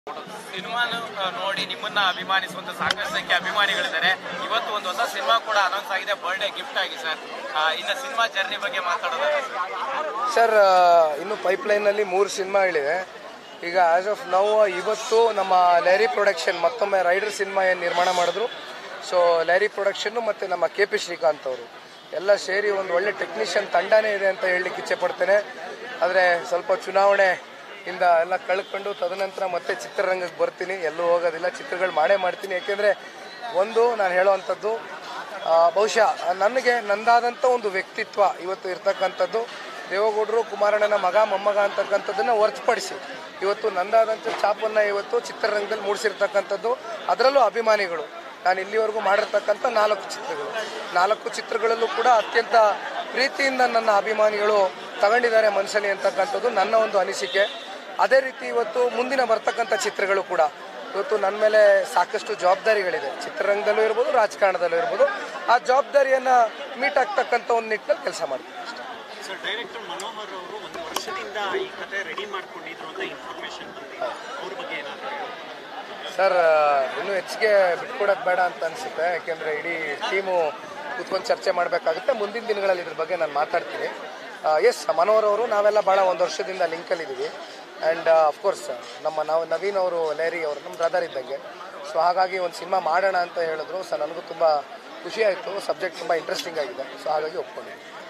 ಸಿನಿಮಾನು ಆ, ನೋಡಿ ನಿಮ್ಮನ್ನ ಅಭಿಮಾನಿಸುವಂತ ಸಾಕಷ್ಟು ಸಂಖ್ಯೆ ಅಭಿಮಾನಿಗಳಿದ್ದಾರೆ ಇವತ್ತು ಒಂದು ಹೊಸ ಸಿನಿಮಾ ಕೂಡ ಅನೌನ್ಸ್ ಆಗಿದೆ ಬರ್ಡೇ ಗಿಫ್ಟ್ ಆಗಿ ಸರ್ ಆ, ಇನ್ನು ಸಿನಿಮಾ ಜರ್ನಿ ಬಗ್ಗೆ ಮಾತಾಡೋದಾದ್ರೆ ಸರ್ ಸರ್ ಇನ್ನು ಪೈಪ್ಲೈನಲ್ಲಿ ಮೂರು ಸಿನಿಮಾಗಳಿವೆ ಈಗ ಆಸ್ ಆಫ್ ನೌ ಇವತ್ತು ನಮ್ಮ ಲ್ಯಾರಿ ಪ್ರೊಡಕ್ಷನ್ ಮತ್ತೊಮ್ಮೆ ರೈಡರ್ ಸಿನಿಮಾ ಏನು ನಿರ್ಮಾಣ ಮಾಡಿದ್ರು ಸೊ ಲ್ಯಾರಿ ಪ್ರೊಡಕ್ಷನ್ನು ಮತ್ತು ನಮ್ಮ ಕೆ ಪಿ ಶ್ರೀಕಾಂತ್ ಅವರು ಎಲ್ಲ ಸೇರಿ ಒಂದು ಒಳ್ಳೆ ಟೆಕ್ನಿಷಿಯನ್ ತಂಡನೇ ಇದೆ ಅಂತ ಹೇಳಲಿಕ್ಕೆ ಇಚ್ಛೆ ಪಡ್ತೇನೆ ಆದರೆ ಸ್ವಲ್ಪ ಚುನಾವಣೆ ಇಂದ ಎಲ್ಲ ಕಳ್ಕೊಂಡು ತದನಂತರ ಮತ್ತೆ ಚಿತ್ರರಂಗಕ್ಕೆ ಬರ್ತೀನಿ ಎಲ್ಲೂ ಹೋಗೋದಿಲ್ಲ ಚಿತ್ರಗಳು ಮಾಡೇ ಮಾಡ್ತೀನಿ ಯಾಕೆಂದರೆ ಒಂದು ನಾನು ಹೇಳುವಂಥದ್ದು ಆ, ಬಹುಶಃ ನನಗೆ ನಂದಾದಂಥ ಒಂದು ವ್ಯಕ್ತಿತ್ವ ಇವತ್ತು ಇರ್ತಕ್ಕಂಥದ್ದು ದೇವೇಗೌಡರು ಕುಮಾರಣ್ಣನ ಮಗ ಮೊಮ್ಮಗ ಅಂತಕ್ಕಂಥದ್ದನ್ನು ಹೊರತುಪಡಿಸಿ ಇವತ್ತು ನಂದಾದಂಥ ಛಾಪನ್ನು ಇವತ್ತು ಚಿತ್ರರಂಗದಲ್ಲಿ ಮೂಡಿಸಿರ್ತಕ್ಕಂಥದ್ದು ಅದರಲ್ಲೂ ಅಭಿಮಾನಿಗಳು ನಾನು ಇಲ್ಲಿವರೆಗೂ ಮಾಡಿರ್ತಕ್ಕಂಥ ನಾಲ್ಕು ಚಿತ್ರಗಳು ನಾಲ್ಕು ಚಿತ್ರಗಳಲ್ಲೂ ಕೂಡ ಅತ್ಯಂತ ಪ್ರೀತಿಯಿಂದ ನನ್ನ ಅಭಿಮಾನಿಗಳು ತಗೊಂಡಿದ್ದಾರೆ ಮನುಷ್ಯನಿ ಅಂತಕ್ಕಂಥದ್ದು ನನ್ನ ಒಂದು ಅನಿಸಿಕೆ ಅದೇ ರೀತಿ ಇವತ್ತು ಮುಂದಿನ ಬರ್ತಕ್ಕಂಥ ಚಿತ್ರಗಳು ಕೂಡ ಇವತ್ತು ನನ್ನ ಮೇಲೆ ಸಾಕಷ್ಟು ಜವಾಬ್ದಾರಿಗಳಿದೆ ಚಿತ್ರರಂಗದಲ್ಲೂ ಇರ್ಬೋದು ರಾಜಕಾರಣದಲ್ಲೂ ಇರ್ಬೋದು ಆ ಜವಾಬ್ದಾರಿಯನ್ನು ಮೀಟ್ ಆಗ್ತಕ್ಕಂಥ ಒಂದು ನಿಟ್ಟಿನಲ್ಲಿ ಕೆಲಸ ಮಾಡ್ತೀನಿ ಸರ್ ಡೈರೆಕ್ಟರ್ ಮನೋಹರ್ ಅವರು ಒಂದು ವರ್ಷದಿಂದ ಈ ಕತೆ ರೆಡಿ ಮಾಡ್ಕೊಂಡಿದ್ರು ಅಂತ ಇನ್ಫಾರ್ಮೇಶನ್ ಬಂದಿದೆ ಅವ್ರ ಬಗ್ಗೆ ಏನಾದ್ರು ಹೇಳಿ. ಸರ್ ಇನ್ನೂ ಹೆಚ್ಚಿಗೆ ಬಿಟ್ಕೊಡೋದು ಬೇಡ ಅಂತ ಅನಿಸುತ್ತೆ ಯಾಕೆಂದರೆ ಇಡೀ ಟೀಮು ಕೂತ್ಕೊಂಡು ಚರ್ಚೆ ಮಾಡಬೇಕಾಗುತ್ತೆ ಮುಂದಿನ ದಿನಗಳಲ್ಲಿ ಇದ್ರ ಬಗ್ಗೆ ನಾನು ಮಾತಾಡ್ತೀನಿ ಎಸ್ ಮನೋಹರ್ ಅವರು ನಾವೆಲ್ಲ ಭಾಳ ಒಂದು ವರ್ಷದಿಂದ ಲಿಂಕಲ್ಲಿದ್ದೀವಿ ಆ್ಯಂಡ್ ಅಫ್ಕೋರ್ಸ್ ನಮ್ಮ ನಾವು ನವೀನ್ ಅವರು ಲೇರಿ ಅವರು ನಮ್ಮ ಬ್ರದರ್ ಇದ್ದಂಗೆ ಸೊ ಹಾಗಾಗಿ ಒಂದು ಸಿನಿಮಾ ಮಾಡೋಣ ಅಂತ ಹೇಳಿದ್ರು ಸೊ ನನಗೂ ತುಂಬ ಖುಷಿ ಆಯಿತು ಸಬ್ಜೆಕ್ಟ್ ತುಂಬ ಇಂಟ್ರೆಸ್ಟಿಂಗ್ ಆಗಿದೆ ಸೊ ಹಾಗಾಗಿ ಒಪ್ಕೊಂಡಿದ್ದೀನಿ